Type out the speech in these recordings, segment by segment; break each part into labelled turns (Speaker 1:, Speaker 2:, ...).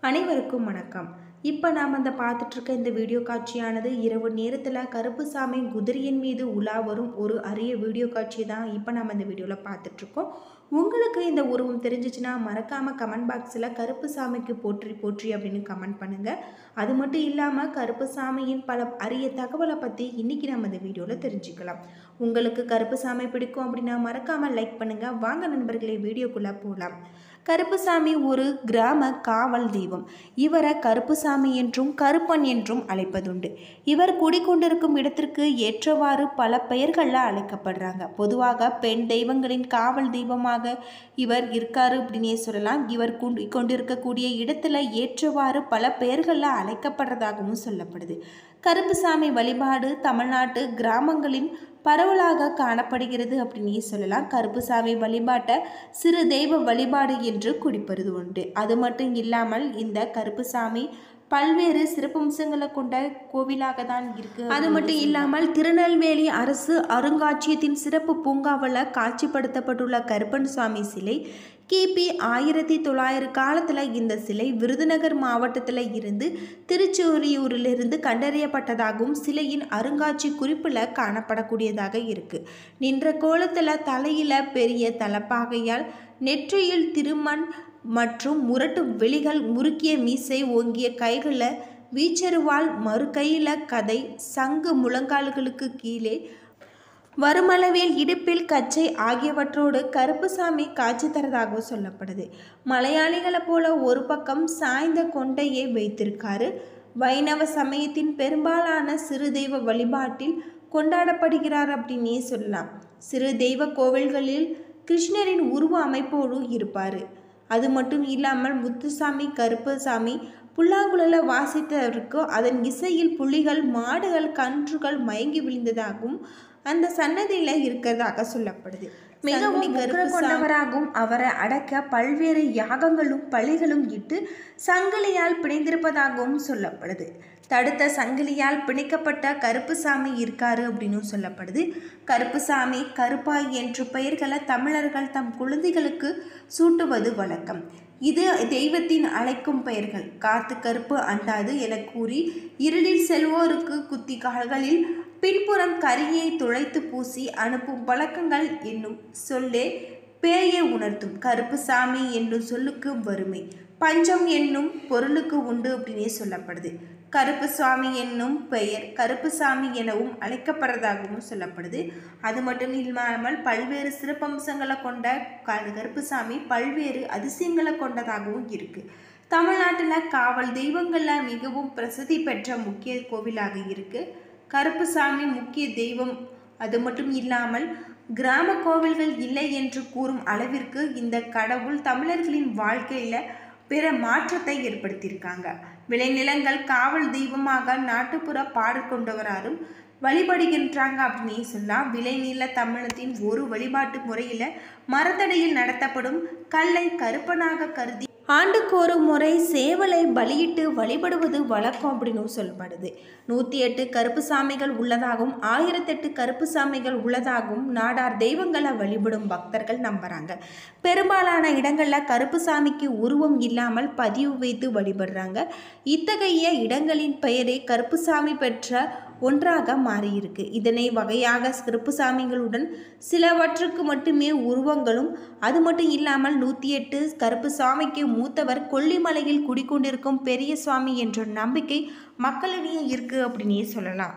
Speaker 1: அனைவருக்கும் வணக்கம் இப்போ நாம் அந்த பார்த்துட்ருக்க இந்த வீடியோ காட்சியானது இரவு நேரத்தில் கருப்புசாமி குதிரையின் மீது உலா வரும் ஒரு அரிய வீடியோ காட்சி தான் இப்போ நம்ம இந்த வீடியோவில் பார்த்துட்ருக்கோம் உங்களுக்கு இந்த உருவம் தெரிஞ்சிச்சுன்னா மறக்காமல் கமெண்ட் பாக்ஸில் கருப்புசாமிக்கு போற்றி போற்றி அப்படின்னு கமெண்ட் பண்ணுங்கள் அது மட்டும் இல்லாமல் கருப்புசாமியின் பல அரிய தகவலை பற்றி இன்றைக்கி நம்ம இந்த வீடியோவில் தெரிஞ்சுக்கலாம் உங்களுக்கு கருப்புசாமி பிடிக்கும் அப்படின்னா மறக்காமல் லைக் பண்ணுங்கள் வாங்க நண்பர்களே வீடியோக்குள்ளே போகலாம் கருப்புசாமி ஒரு கிராம காவல் தெய்வம் இவரை கருப்புசாமி என்றும் கருப்பன் என்றும் அழைப்பதுண்டு இவர் குடிக்கொண்டிருக்கும் இடத்திற்கு ஏற்றவாறு பல பெயர்களில் அழைக்கப்படுறாங்க பொதுவாக பெண் தெய்வங்களின் காவல் தெய்வமாக இவர் இருக்காரு அப்படின்னே சொல்லலாம் இவர் குடி கொண்டிருக்கக்கூடிய இடத்துல ஏற்றவாறு பல பெயர்களில் அழைக்கப்படுறதாகவும் சொல்லப்படுது கருப்புசாமி வழிபாடு தமிழ்நாட்டு கிராமங்களின் பரவலாக காணப்படுகிறது அப்படின்னே சொல்லலாம் கருப்புசாமி வழிபாட்டை சிறு தெய்வ வழிபாடு என்று குறிப்பிடுவது உண்டு அது மட்டும் இல்லாமல் இந்த கருப்புசாமி பல்வேறு சிறப்பம்சங்களை கொண்ட கோவிலாக தான் இருக்கு அது மட்டும் இல்லாமல் திருநெல்வேலி அரசு அருங்காட்சியகத்தின் சிறப்பு பூங்காவில் காட்சிப்படுத்தப்பட்டுள்ள கருப்பன் சுவாமி சிலை கிபி ஆயிரத்தி தொள்ளாயிரம் காலத்தில் இந்த சிலை விருதுநகர் மாவட்டத்தில் இருந்து திருச்சூரியூரிலிருந்து கண்டறியப்பட்டதாகவும் சிலையின் அருங்காட்சி குறிப்பில் காணப்படக்கூடியதாக இருக்குது நின்ற கோலத்தில் தலையில் பெரிய தலப்பாகையால் நெற்றியில் திருமண் மற்றும் முரட்டு வெளிகள் முறுக்கிய மீசை ஓங்கிய கைகளில் வீச்சருவால் மறு கையில் கதை சங்கு முழங்கால்களுக்கு கீழே வருமளவில் இடுப்பில் கச்சை ஆகியவற்றோடு கருப்புசாமி காட்சி தரதாகவும் சொல்லப்படுது மலையாளிகளை போல ஒரு பக்கம் சாய்ந்த கொண்டையை வைத்திருக்காரு வைணவ சமயத்தின் பெரும்பாலான சிறு தெய்வ வழிபாட்டில் கொண்டாடப்படுகிறார் அப்படின்னே சொல்லலாம் சிறு தெய்வ கோவில்களில் கிருஷ்ணரின் உருவ அமைப்போடு இருப்பார் அது மட்டும் இல்லாமல் முத்துசாமி கருப்பசாமி புல்லாங்குழல வாசித்தவருக்கு அதன் இசையில் புலிகள் மாடுகள் கன்றுகள் மயங்கி விழுந்ததாகவும் அந்த சன்னதியில் இருக்கிறதாக சொல்லப்படுது மிகவும் கொண்டவராகவும் அவரை அடக்க பல்வேறு யாகங்களும் பலிகளும் இட்டு சங்கிலியால் பிணைந்திருப்பதாகவும் சொல்லப்படுது தடுத்த சங்கிலியால் பிணைக்கப்பட்ட கருப்புசாமி இருக்காரு அப்படின்னு சொல்லப்படுது கருப்புசாமி கருப்பாய் என்ற பெயர்களை தமிழர்கள் தம் குழந்தைகளுக்கு சூட்டுவது வழக்கம் இது தெய்வத்தின் அழைக்கும் பெயர்கள் காத்து கருப்பு அண்டாது என கூறி இருளில் செல்வோருக்கு குத்தி கால்களில் பின்புறம் கரியை துளைத்து பூசி அனுப்பும் பழக்கங்கள் என்னும் சொல்லே பேயை உணர்த்தும் கருப்புசாமி என்னும் சொல்லுக்கு வறுமை பஞ்சம் என்னும் பொருளுக்கு உண்டு அப்படின்னே சொல்லப்படுது கருப்பு சுவாமி என்னும் பெயர் கருப்புசாமி எனவும் அழைக்கப்படுறதாகவும் சொல்லப்படுது அது மட்டும் இல்லாமல் பல்வேறு சிறப்பம்சங்களை கொண்ட கருப்புசாமி பல்வேறு அதிசயங்களை கொண்டதாகவும் இருக்குது தமிழ்நாட்டில் காவல் தெய்வங்களில் மிகவும் பிரசித்தி பெற்ற முக்கிய கோவிலாக இருக்குது கருப்புசாமி முக்கிய தெய்வம் அது மட்டும் இல்லாமல் கிராம கோவில்கள் இல்லை என்று கூறும் அளவிற்கு இந்த கடவுள் தமிழர்களின் வாழ்க்கையில் பிற மாற்றத்தை ஏற்படுத்தியிருக்காங்க விளைநிலங்கள் காவல் தெய்வமாக நாட்டுப்புற பாடு கொண்டவராரும் வழிபடுகின்றாங்க அப்படின்னே சொல்லலாம் விளைநில தமிழத்தின் ஒரு வழிபாட்டு முறையில் மரத்தடியில் நடத்தப்படும் கல்லை கருப்பனாக கருதி ஆண்டுக்கு ஒரு முறை சேவலை பலியிட்டு வழிபடுவது வழக்கம் அப்படின்னு சொல்லப்படுது நூற்றி எட்டு கருப்பு சாமிகள் உள்ளதாகவும் ஆயிரத்தெட்டு கருப்பு சாமிகள் உள்ளதாகவும் நாடார் தெய்வங்களை வழிபடும் பக்தர்கள் நம்புகிறாங்க பெரும்பாலான இடங்களில் கருப்பு சாமிக்கு உருவம் இல்லாமல் பதிவு வைத்து வழிபடுறாங்க இத்தகைய இடங்களின் பெயரே கருப்புசாமி பெற்ற ஒன்றாக மாறியிருக்கு இதனை வகையாக கருப்புசாமிகளுடன் சிலவற்றுக்கு மட்டுமே உருவங்களும் அது மட்டும் இல்லாமல் நூற்றி எட்டு கருப்புசாமிக்கு மூத்தவர் கொல்லிமலையில் குடிக்கொண்டிருக்கும் பெரிய சுவாமி என்ற நம்பிக்கை மக்களிடையே இருக்கு அப்படின்னே சொல்லலாம்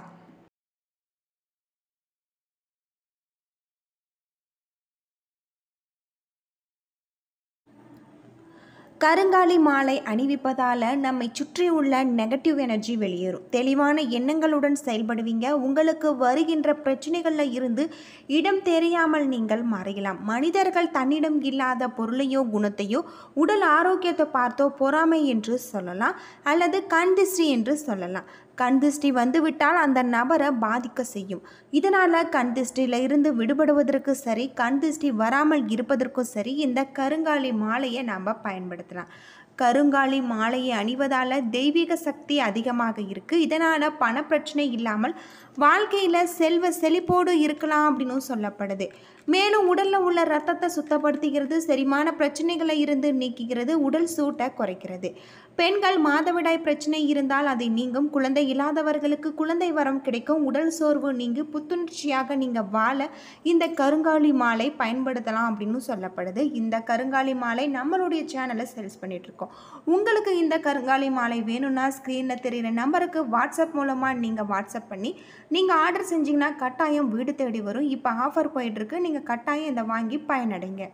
Speaker 1: கருங்காலி மாலை அணிவிப்பதால் நம்மை சுற்றியுள்ள நெகட்டிவ் எனர்ஜி வெளியேறும் தெளிவான எண்ணங்களுடன் செயல்படுவீங்க உங்களுக்கு வருகின்ற பிரச்சனைகளில் இருந்து இடம் தெரியாமல் நீங்கள் மறையலாம் மனிதர்கள் தன்னிடம் இல்லாத பொருளையோ குணத்தையோ உடல் ஆரோக்கியத்தை பார்த்தோ பொறாமை என்று சொல்லலாம் அல்லது கண் திஷ்டி என்று சொல்லலாம் கண் திஷ்டி வந்துவிட்டால் அந்த நபரை பாதிக்க செய்யும் இதனால் கண் திஷ்டியில் இருந்து விடுபடுவதற்கு சரி கண் திஷ்டி வராமல் இருப்பதற்கும் சரி இந்த கருங்காலி மாலையை நாம் பயன்படுத்தலாம் கருங்காலி மாலையை அணிவதால் தெய்வீக சக்தி அதிகமாக இருக்குது இதனால் பணப்பிரச்சனை இல்லாமல் வாழ்க்கையில் செல்வ செழிப்போடு இருக்கலாம் அப்படின்னு சொல்லப்படுது மேலும் உடலில் உள்ள ரத்தத்தை சுத்தப்படுத்துகிறது செரிமான பிரச்சனைகளை இருந்து நீக்குகிறது உடல் சூட்டை குறைக்கிறது பெண்கள் மாதவிடாய் பிரச்சனை இருந்தால் அதை நீங்கும் குழந்தை இல்லாதவர்களுக்கு குழந்தை வரம் கிடைக்கும் உடல் சோர்வு நீங்கி புத்துணர்ச்சியாக நீங்கள் வாழ இந்த கருங்காலி மாலை பயன்படுத்தலாம் அப்படின்னு சொல்லப்படுது இந்த கருங்காலி மாலை நம்மளுடைய சேனலை சேல்ஸ் பண்ணிட்டு இருக்கோம் உங்களுக்கு இந்த கருங்காலி மாலை வேணும்னா ஸ்க்ரீனில் தெரியிற நம்பருக்கு வாட்ஸ்அப் மூலமாக நீங்கள் வாட்ஸ்அப் பண்ணி நீங்கள் ஆர்டர் செஞ்சீங்கன்னா கட்டாயம் வீடு தேடி வரும் இப்போ ஆஃபர் போயிட்டுருக்கு நீங்கள் கட்டாயம் இதை வாங்கி பயனடைங்க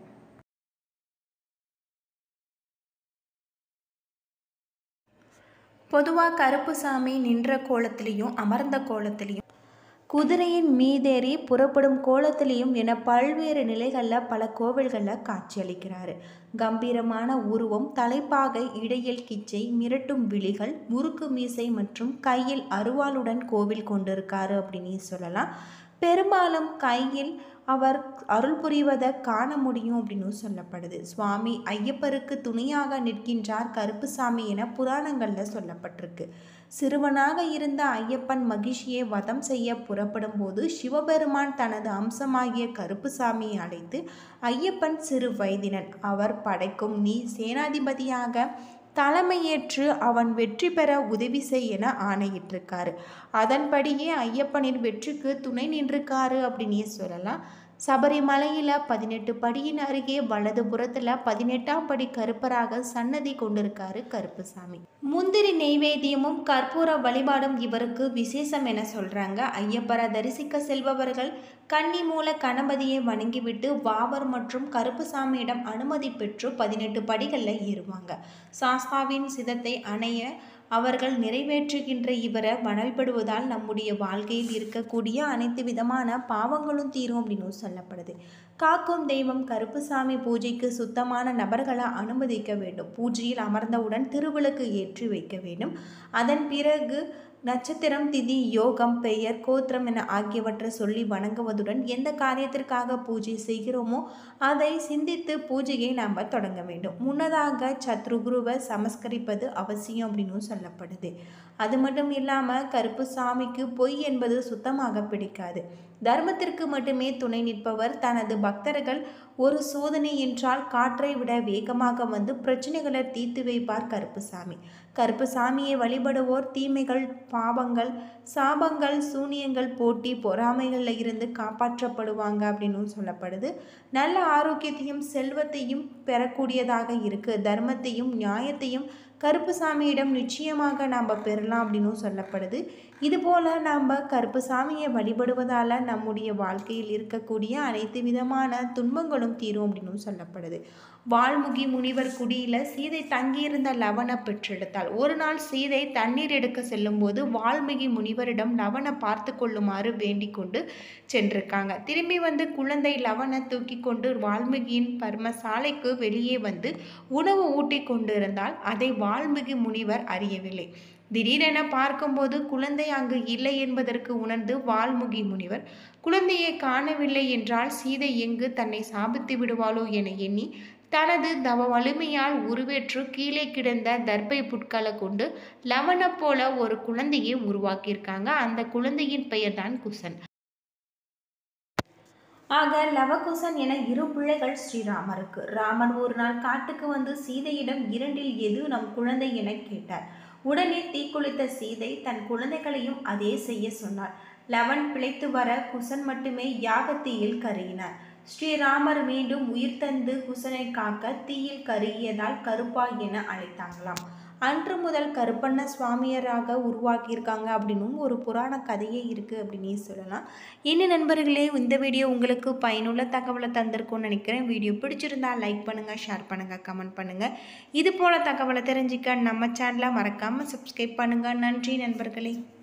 Speaker 1: பொதுவாக கருப்பு சாமி நின்ற கோலத்திலையும் அமர்ந்த கோலத்திலையும் குதிரையின் மீதேறி புறப்படும் கோலத்திலையும் என பல்வேறு நிலைகளில் பல கோவில்களில் காட்சியளிக்கிறாரு கம்பீரமான உருவம் தலைப்பாகை இடையில் கிச்சை மிரட்டும் விழிகள் முறுக்கு மீசை மற்றும் கையில் அருவாளுடன் கோவில் கொண்டிருக்காரு அப்படின்னு சொல்லலாம் பெரும்பாலும் கையில் அவர் அருள் புரிவதை காண முடியும் அப்படின்னு சொல்லப்படுது சுவாமி ஐயப்பருக்கு துணையாக நிற்கின்றார் கருப்புசாமி என புராணங்களில் சொல்லப்பட்டிருக்கு சிறுவனாக இருந்த ஐயப்பன் மகிழ்ச்சியை வதம் செய்ய புறப்படும் போது சிவபெருமான் தனது அம்சமாகிய கருப்புசாமியை அழைத்து ஐயப்பன் சிறு வயதினன் அவர் படைக்கும் நீ சேனாதிபதியாக தலைமையேற்று அவன் வெற்றி பெற உதவி செய் என ஆணையிட்டிருக்காரு அதன்படியே ஐயப்பனின் வெற்றிக்கு துணை நின்றிருக்காரு அப்படின்னே சொல்லலாம் சபரிமலையில் பதினெட்டு படியின் அருகே வலது புறத்தில் பதினெட்டாம் படி கருப்பராக சன்னதி கொண்டிருக்காரு கருப்புசாமி முந்திரி நெய்வேத்தியமும் கற்பூர வழிபாடும் இவருக்கு விசேஷம் என சொல்கிறாங்க ஐயப்பரை தரிசிக்க செல்பவர்கள் கன்னி மூல கணபதியை வணங்கிவிட்டு வாவர் மற்றும் கருப்புசாமியிடம் அனுமதி பெற்று பதினெட்டு படிகளில் ஏறுவாங்க சாஸ்தாவின் சிதத்தை அணைய அவர்கள் நிறைவேற்றுகின்ற இவரை வழிபடுவதால் நம்முடைய வாழ்க்கையில் இருக்கக்கூடிய அனைத்து விதமான பாவங்களும் தீரும் அப்படின்னு சொல்லப்படுது காக்கும் தெய்வம் கருப்புசாமி பூஜைக்கு சுத்தமான நபர்களை அனுமதிக்க வேண்டும் பூஜையில் அமர்ந்தவுடன் திருவிளக்கு ஏற்றி வைக்க வேண்டும் அதன் பிறகு நட்சத்திரம் திதி யோகம் பெயர் கோத்திரம் என ஆகியவற்றை சொல்லி வணங்குவதுடன் எந்த காரியத்திற்காக பூஜை செய்கிறோமோ அதை சிந்தித்து பூஜையை நாம் தொடங்க வேண்டும் முன்னதாக சத்ருகுருவை சமஸ்கரிப்பது அவசியம் அப்படின்னு சொல்லப்படுது அது மட்டும் இல்லாமல் கருப்பு சாமிக்கு பொய் என்பது சுத்தமாக பிடிக்காது தர்மத்திற்கு மட்டுமே துணை நிற்பவர் தனது பக்தர்கள் ஒரு சோதனை என்றால் காற்றை விட வேகமாக வந்து பிரச்சனைகளை தீர்த்து வைப்பார் கருப்புசாமி கருப்புசாமியை வழிபடுவோர் தீமைகள் பாவங்கள் சாபங்கள் சூனியங்கள் போட்டி பொறாமைகளில் இருந்து காப்பாற்றப்படுவாங்க அப்படின்னு சொல்லப்படுது நல்ல ஆரோக்கியத்தையும் செல்வத்தையும் பெறக்கூடியதாக இருக்குது தர்மத்தையும் நியாயத்தையும் கருப்புசாமியிடம் நிச்சயமாக நாம் பெறலாம் அப்படின்னு சொல்லப்படுது இதுபோல் நாம் கருப்புசாமியை வழிபடுவதால் நம்முடைய வாழ்க்கையில் இருக்கக்கூடிய அனைத்து விதமான துன்பங்களும் தீரும் அப்படின்னு சொல்லப்படுது வால்முகி முனிவர் குடியில் சீதை தங்கியிருந்த லவனை பெற்றெடுத்தாள் ஒரு நாள் சீதை தண்ணீர் எடுக்க செல்லும்போது வால்மீகி முனிவரிடம் லவனை பார்த்து கொள்ளுமாறு வேண்டிக் கொண்டு சென்றிருக்காங்க திரும்பி வந்து குழந்தை லவனை தூக்கி கொண்டு வால்மீகியின் பர்மசாலைக்கு வெளியே வந்து உணவு ஊட்டி கொண்டிருந்தால் அதை வால்மீகி முனிவர் அறியவில்லை திடீரென பார்க்கும்போது குழந்தை அங்கு இல்லை என்பதற்கு உணர்ந்து வால்முகி முனிவர் குழந்தையை காணவில்லை என்றால் சீதை எங்கு தன்னை சாபித்து விடுவாளோ என எண்ணி தனது தவ வலிமையால் உருவேற்று கீழே கிடந்த தர்பை புட்களை கொண்டு லவனை போல ஒரு குழந்தையை உருவாக்கியிருக்காங்க அந்த குழந்தையின் பெயர்தான் குசன் ஆக லவகுசன் என இரு பிள்ளைகள் ஸ்ரீராமருக்கு ராமன் ஒரு நாள் காட்டுக்கு வந்து சீதையிடம் இரண்டில் எது நம் குழந்தை என கேட்டார் உடனே தீக்குளித்த சீதை தன் குழந்தைகளையும் அதே செய்ய சொன்னார் லவன் பிழைத்து வர குசன் மட்டுமே யாகத்தீயில் கருகினார் ஸ்ரீராமர் மீண்டும் உயிர் தந்து குசனை காக்க தீயில் கருகியதால் கருப்பா என அழைத்தாங்களாம் அன்று முதல் கருப்பண்ண சுவாமியராக உருவாக்கியிருக்காங்க அப்படின்னும் ஒரு புராண கதையே இருக்குது அப்படின்னே சொல்லலாம் என்ன நண்பர்களே இந்த வீடியோ உங்களுக்கு பயனுள்ள தகவலை தந்திருக்கும்னு நினைக்கிறேன் வீடியோ பிடிச்சிருந்தா லைக் பண்ணுங்கள் ஷேர் பண்ணுங்கள் கமெண்ட் பண்ணுங்கள் இது போல் தகவலை தெரிஞ்சுக்க நம்ம சேனலை மறக்காமல் சப்ஸ்கிரைப் பண்ணுங்கள் நன்றி நண்பர்களே